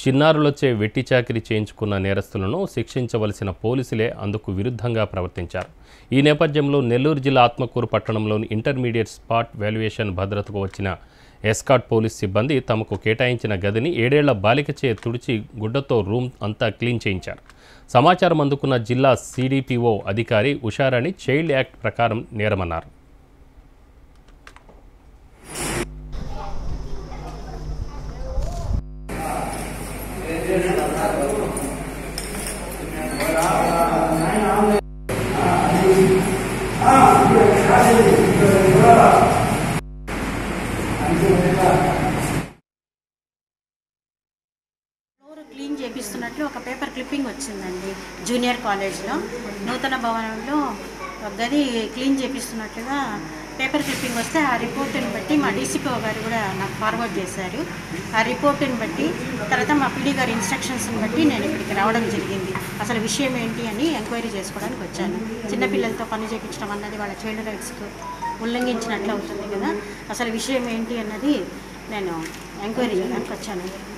చిన్నారులచే వెట్టి చాకిరీ చేయించుకున్న నేరస్తులను శిక్షించవలసిన పోలీసులే అందుకు విరుద్ధంగా ప్రవర్తించారు ఈ నేపథ్యంలో నెల్లూరు జిల్లా ఆత్మకూరు పట్టణంలోని ఇంటర్మీడియట్ స్పాట్ వాల్యుయేషన్ భద్రతకు వచ్చిన ఎస్కాట్ పోలీస్ సిబ్బంది తమకు కేటాయించిన గదిని ఏడేళ్ల బాలికచే తుడిచి గుడ్డతో రూమ్ అంతా క్లీన్ చేయించారు సమాచారం అందుకున్న జిల్లా సిడిపిఓ అధికారి ఉషారాణి చైల్డ్ యాక్ట్ ప్రకారం నేరమన్నారు ఫ్లోర్ క్లీన్ చేపిస్తున్నట్లు ఒక పేపర్ క్లిప్పింగ్ వచ్చిందండి జూనియర్ కాలేజ్లో నూతన భవనంలో ఒక గది క్లీన్ చేపిస్తున్నట్లుగా పేపర్ క్లిప్పింగ్ వస్తే ఆ రిపోర్టుని బట్టి మా డీసీపీఓ గారు కూడా నాకు ఫార్వర్డ్ చేశారు ఆ రిపోర్టుని బట్టి తర్వాత మా పీడీ గారి ఇన్స్ట్రక్షన్స్ని బట్టి నేను ఇక్కడికి రావడం జరిగింది అసలు విషయం ఏంటి అని ఎంక్వైరీ చేసుకోవడానికి వచ్చాను చిన్నపిల్లలతో పని చేయించడం అన్నది వాళ్ళ చైల్డ్ రైట్స్కు ఉల్లంఘించినట్లు అవుతుంది కదా అసలు విషయం ఏంటి అన్నది నేను ఎంక్వైరీ చేయడానికి వచ్చాను